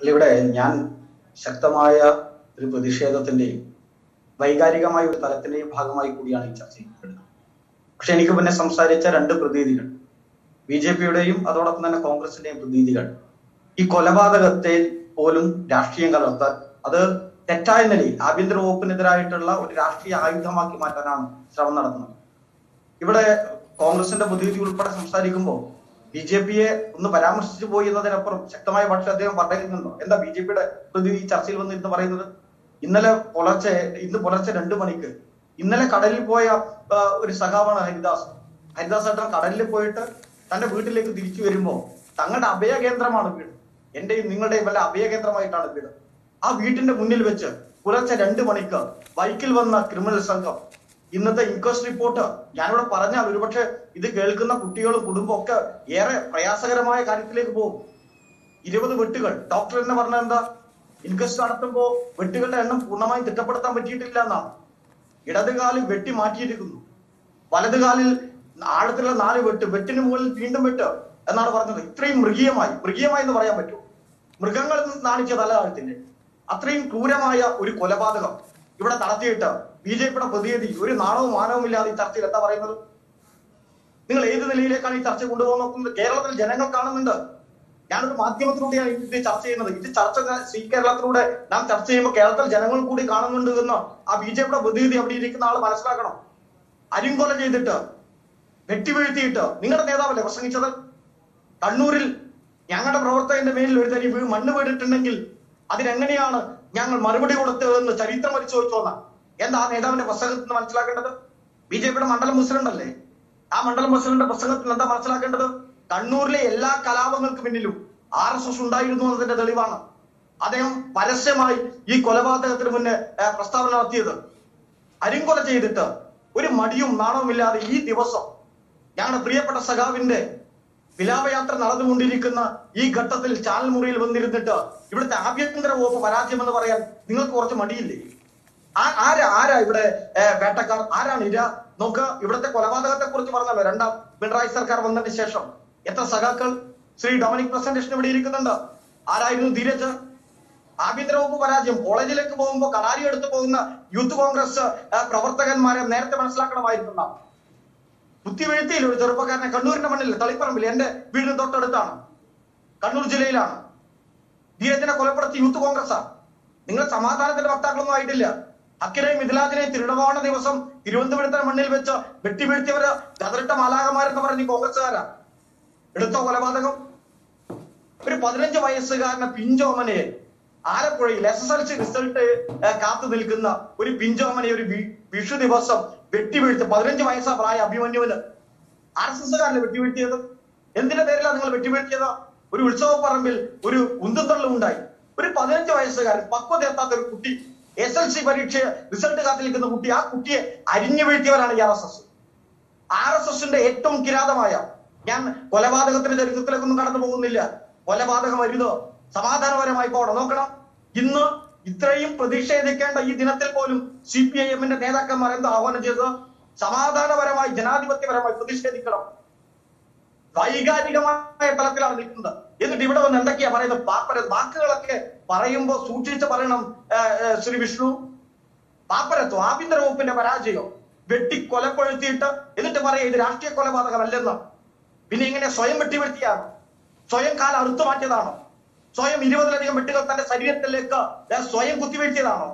അല്ല ഇവിടെ ഞാൻ ശക്തമായ ഒരു പ്രതിഷേധത്തിന്റെയും വൈകാരികമായ ഒരു തലത്തിന്റെയും ഭാഗമായി കൂടിയാണ് ഈ ചർച്ച ചെയ്യപ്പെടുന്നത് പക്ഷെ എനിക്ക് പിന്നെ സംസാരിച്ച രണ്ട് പ്രതിനിധികൾ ബി ജെ പിയുടെയും അതോടൊപ്പം തന്നെ കോൺഗ്രസിന്റെയും പ്രതിനിധികൾ ഈ കൊലപാതകത്തെ പോലും രാഷ്ട്രീയം കലർത്താൻ അത് തെറ്റായ നിലയിൽ ആഭ്യന്തര വകുപ്പിനെതിരായിട്ടുള്ള ഒരു രാഷ്ട്രീയ ആയുധമാക്കി മാറ്റാനാണ് ശ്രമം നടത്തുന്നത് ഇവിടെ കോൺഗ്രസിന്റെ പ്രതിനിധി ഉൾപ്പെടെ സംസാരിക്കുമ്പോൾ ബി ജെ പിയെ ഒന്ന് പരാമർശിച്ചു പോയി എന്നതിനപ്പുറം ശക്തമായ പക്ഷെ അദ്ദേഹം പറയുന്നുണ്ടോ എന്താ ബി ജെ പിയുടെ പ്രതിനിധി ഈ ചർച്ചയിൽ വന്നിരുന്ന് പറയുന്നത് ഇന്നലെ പുലർച്ചെ ഇന്ന് പുലർച്ചെ രണ്ടു മണിക്ക് ഇന്നലെ കടലിൽ പോയ ആ, ഒരു സഖാവാണ് ഹരിദാസ് ഹരിദാസ് ഏട്ടൻ കടലിൽ പോയിട്ട് തന്റെ വീട്ടിലേക്ക് തിരിച്ചു വരുമ്പോ തങ്ങളുടെ അഭയകേന്ദ്രമാണ് വീട് എന്റെയും നിങ്ങളുടെയും വല്ല അഭയകേന്ദ്രമായിട്ടാണ് വീട് ആ വീട്ടിന്റെ മുന്നിൽ വെച്ച് പുലർച്ചെ രണ്ടു മണിക്ക് ബൈക്കിൽ വന്ന ക്രിമിനൽ സംഘം ഇന്നത്തെ ഇൻക്വസ്റ്റ് റിപ്പോർട്ട് ഞാനിവിടെ പറഞ്ഞാൽ ഒരുപക്ഷെ ഇത് കേൾക്കുന്ന കുട്ടികളും കുടുംബവും ഒക്കെ ഏറെ പ്രയാസകരമായ കാര്യത്തിലേക്ക് പോകും ഇരുപത് വെട്ടുകൾ ഡോക്ടർ എന്ന് പറഞ്ഞ എന്താ ഇൻക്വസ്റ്റ് നടത്തുമ്പോ വെട്ടുകളുടെ എണ്ണം പൂർണ്ണമായും തിട്ടപ്പെടുത്താൻ പറ്റിയിട്ടില്ല എന്നാണ് ഇടതുകാലിൽ വെട്ടി മാറ്റിയിരിക്കുന്നു വലതുകാലിൽ ആഴത്തിലുള്ള നാല് വെട്ട് വെട്ടിന് മുകളിൽ വീണ്ടും വെട്ട് എന്നാണ് പറഞ്ഞത് ഇത്രയും മൃഗീയമായി മൃഗീയമായി എന്ന് പറയാൻ പറ്റുമോ മൃഗങ്ങൾ നാണിച്ച തല താഴ്ത്തിന്റെ അത്രയും ക്രൂരമായ ഒരു കൊലപാതകം ഇവിടെ നടത്തിയിട്ട് ബി ജെ പിയുടെ പ്രതിനിധി ഒരു നാണവും മാനവും ഇല്ലാതെ ഈ ചർച്ചയിൽ എന്താ പറയുന്നത് നിങ്ങൾ ഏത് നിലയിലേക്കാണ് ഈ ചർച്ച കൊണ്ടുപോകാൻ നോക്കുന്നത് കേരളത്തിൽ ജനങ്ങൾ കാണുന്നുണ്ട് ഞാനൊരു മാധ്യമത്തിലൂടെയാണ് ഇത് ചർച്ച ചെയ്യുന്നത് ഇത് ചർച്ച ഞാൻ- സി കേരളത്തിലൂടെ നാം ചർച്ച ചെയ്യുമ്പോൾ കേരളത്തിൽ ജനങ്ങൾ കൂടി കാണുന്നുണ്ട് എന്ന് ആ ബി ജെ പിയുടെ പ്രതിനിധി അവിടെ ഇരിക്കുന്ന ആൾ മനസ്സിലാക്കണം അരിങ്കൊല ചെയ്തിട്ട് വെട്ടിവീഴ്ത്തിയിട്ട് നിങ്ങളുടെ നേതാവല്ലേ പ്രസംഗിച്ചത് കണ്ണൂരിൽ ഞങ്ങളുടെ പ്രവർത്തകന്റെ മേലിൽ ഒരു തരി വീ- മണ്ണ് വീണിട്ടുണ്ടെങ്കിൽ അതിനെങ്ങനെയാണ് ഞങ്ങൾ മറുപടി കൊടുത്തതെന്ന് ചരിത്രം പരിശോധിച്ചു വന്ന എന്താ ആ നേതാവിന്റെ പ്രസംഗത്തിൽ നിന്ന് മനസ്സിലാക്കേണ്ടത് ബി ജെ പിയുടെ മണ്ഡലം പ്രസിഡന്റ് അല്ലേ ആ മണ്ഡലം പ്രസിഡന്റ് പ്രസംഗത്തിൽ എന്താ മനസ്സിലാക്കേണ്ടത് കണ്ണൂരിലെ എല്ലാ കലാപങ്ങൾക്ക് പിന്നിലും ആർ എസ് എസ് ഉണ്ടായിരുന്നു എന്നതിന്റെ തെളിവാണ് അദ്ദേഹം പരസ്യമായി ഈ കൊലപാതകത്തിന് മുന്നേ ഏ, പ്രസ്താവന നടത്തിയത് അരിങ്കൊല ചെയ്തിട്ട് ഒരു മടിയും നാണവുമില്ലാതെ ഈ ദിവസം ഞങ്ങളുടെ പ്രിയപ്പെട്ട സഖാവിന്റെ വിലാപയാത്ര നടന്നുകൊണ്ടിരിക്കുന്ന ഈ ഘട്ടത്തിൽ ചാനൽ മുറിയിൽ വന്നിരുന്നിട്ട് ഇവിടുത്തെ ആഭ്യന്തര വകുപ്പ് പരാജയം എന്ന് പറയാൻ നിങ്ങൾക്ക് കുറച്ച് മടിയില്ലേ ആ- ആരാ ആരാ ഇവിടെ ഏ, വേട്ടക്കാർ ആരാണ് ഇര നോക്ക് ഇവിടുത്തെ കൊലപാതകത്തെ കുറിച്ച് പറഞ്ഞല്ലോ രണ്ടാം പിണറായി സർക്കാർ വന്നതിന് ശേഷം എത്ര സഖാക്കൾ ശ്രീ ഡൊമിനിക് പ്രസന്റേഷൻ ഇവിടെ ഇരിക്കുന്നുണ്ട് ആരായിരുന്നു ധീരജ് ആഭ്യന്തര വകുപ്പ് പരാജയം കോളേജിലേക്ക് പോകുമ്പോൾ കടാരി എടുത്തു പോകുന്ന യൂത്ത് കോൺഗ്രസ് ആ, പ്രവർത്തകന്മാരെ നേരത്തെ മനസ്സിലാക്കണമായിരുന്നു നാം. കുത്തിവീഴ്ത്തിയിൽ ഒരു ചെറുപ്പക്കാരനെ കണ്ണൂരിന്റെ മണ്ണിൽ തളിപ്പറമ്പിൽ എന്റെ വീടിന് തൊട്ടടുത്താണ് കണ്ണൂർ ജില്ലയിലാണ് ധീരജനെ കൊലപ്പെടുത്തി യൂത്ത് കോൺഗ്രസ്സാണ് നിങ്ങൾ സമാധാനത്തിന്റെ വക്താക്കളൊന്നും ആയിട്ടില്ല അക്കിനെയും മിഥിലാജിനെയും തിരുവോണ ദിവസം തിരുവനന്തപുരത്തെ മണ്ണിൽ വെച്ച് വെട്ടിവീഴ്ത്തിയവര് ഗതറിട്ട മാലാകമാരെന്ന് പറഞ്ഞ് കോൺഗ്രസ്സുകാരാ എടുത്തോ കൊലപാതകം ഒരു പതിനഞ്ച് വയസ്സുകാരനെ പിഞ്ചോമനയെ ആലപ്പുഴയിൽ S S L C result കാത്തു നിൽക്കുന്ന ഒരു പിഞ്ചോമനയെ ഒരു വി- വിഷു ദിവസം വെട്ടിവീഴ്ത്തി പതിനഞ്ച് വയസ്സാ പ്രായ അഭിമന്യുവിന് ആർ എസ് എസ്സുകാരല്ലേ വെട്ടിവീഴ്ത്തിയത് എന്തിന്റെ പേരിലാണ് നിങ്ങൾ വെട്ടിവീഴ്ത്തിയത് ഒരു ഉത്സവ പറമ്പിൽ ഒരു ഉന്തുന്തള്ളും ഉണ്ടായി ഒരു പതിനഞ്ച് വയസ്സുകാരൻ പക്വത എത്താത്ത ഒരു കുട്ടി എസ് എൽ സി പരീക്ഷ റിസൾട്ട് കാത്തു നിൽക്കുന്ന കുട്ടി ആ കുട്ടിയെ അരിഞ്ഞു വീഴ്ത്തിയവരാണ് ഈ R S S R S എസിന്റെ ഏറ്റവും കിരാതമായ ഞാൻ കൊലപാതകത്തിന്റെ ചരിത്രത്തിലേക്കൊന്നും കടന്നു പോകുന്നില്ല കൊലപാതകം അരുത് സമാധാനപരമായി പോകണം നോക്കണം ഇന്ന് ഇത്രയും പ്രതിഷേധിക്കേണ്ട ഈ ദിനത്തിൽ പോലും സി പി ഐ എമ്മിന്റെ നേതാക്കന്മാർ എന്താ ആഹ്വാനം ചെയ്തത് സമാധാനപരമായി ജനാധിപത്യപരമായി പ്രതിഷേധിക്കണം വൈകാരികമായ തലത്തിലാണ് നിൽക്കുന്നത് എന്നിട്ട് ഇവിടെ വന്ന് എന്തൊക്കെയാ പറയുന്നത് പാപ്പര വാക്കുകളൊക്കെ പറയുമ്പോൾ സൂക്ഷിച്ച് പറയണം ആ, ആ, ശ്രീ വിഷ്ണു പാപ്പരത്വം ആഭ്യന്തര വകുപ്പിന്റെ പരാജയം വെട്ടി കൊലപ്പെടുത്തിയിട്ട് എന്നിട്ട് പറയാ ഇത് രാഷ്ട്രീയ കൊലപാതകമല്ലെന്ന് പിന്നെ ഇങ്ങനെ സ്വയം വെട്ടിവീഴ്ത്തിയാണ് സ്വയം കാൽ അറുത്തു മാറ്റിയതാണോ സ്വയം ഇരുപതിലധികം വെട്ടുകൾ തന്റെ ശരീരത്തിലേക്ക് ദേ സ്വയം കുത്തിവീഴ്ത്തിയതാണോ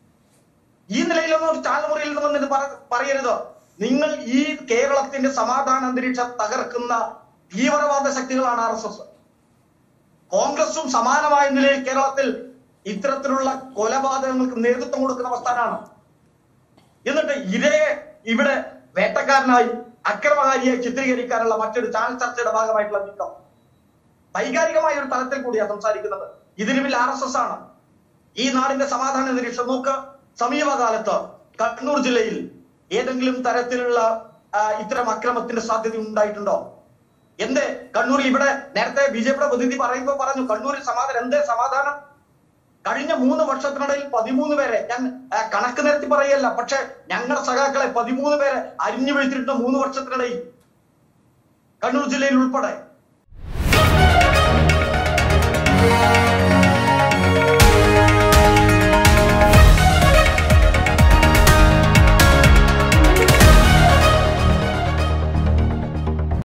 ഈ നിലയിലൊന്നും ഒരു ചാനൽമുറിയിൽ നിന്ന് വന്നിട്ട് പറ- പറയരുത് നിങ്ങൾ ഈ കേരളത്തിന്റെ സമാധാന അന്തരീക്ഷം തകർക്കുന്ന തീവ്രവാദ ശക്തികളാണ് ആർ എസ് എസ് കോൺഗ്രസും സമാനമായ നിലയിൽ കേരളത്തിൽ ഇത്തരത്തിലുള്ള കൊലപാതകങ്ങൾക്ക് നേതൃത്വം കൊടുക്കുന്ന പ്രസ്ഥാനമാണ് എന്നിട്ട് ഇരയെ ഇവിടെ വേട്ടക്കാരനായി അക്രമകാരിയായി ചിത്രീകരിക്കാനുള്ള മറ്റൊരു ചാനൽ ചർച്ചയുടെ ഭാഗമായിട്ടുള്ള നീക്കം വൈകാരികമായ ഒരു തലത്തിൽ കൂടിയാണ് സംസാരിക്കുന്നത് ഇതിന് പിന്നിൽ ആർ എസ് എസ് ആണ് ഈ നാടിന്റെ സമാധാന അന്തരീക്ഷം നോക്ക് സമീപകാലത്ത് കണ്ണൂർ ജില്ലയിൽ ഏതെങ്കിലും തരത്തിലുള്ള ആ, ഇത്തരം അക്രമത്തിന്റെ സാധ്യത ഉണ്ടായിട്ടുണ്ടോ എന്തേ കണ്ണൂരിൽ ഇവിടെ നേരത്തെ ബി ജെ പിയുടെ പ്രതിനിധി പറയുമ്പോൾ പറഞ്ഞു കണ്ണൂരിൽ സമാധാനം എന്തേ സമാധാനം കഴിഞ്ഞ മൂന്ന് വർഷത്തിനിടയിൽ പതിമൂന്ന് പേരെ ഞാൻ ആ, കണക്ക് നിരത്തി പറയല്ല പക്ഷെ ഞങ്ങളുടെ സഖാക്കളെ പതിമൂന്ന് പേരെ അരിഞ്ഞു വീഴ്ത്തിയിട്ട് മൂന്ന് വർഷത്തിനിടയിൽ കണ്ണൂർ ജില്ലയിൽ ഉൾപ്പെടെ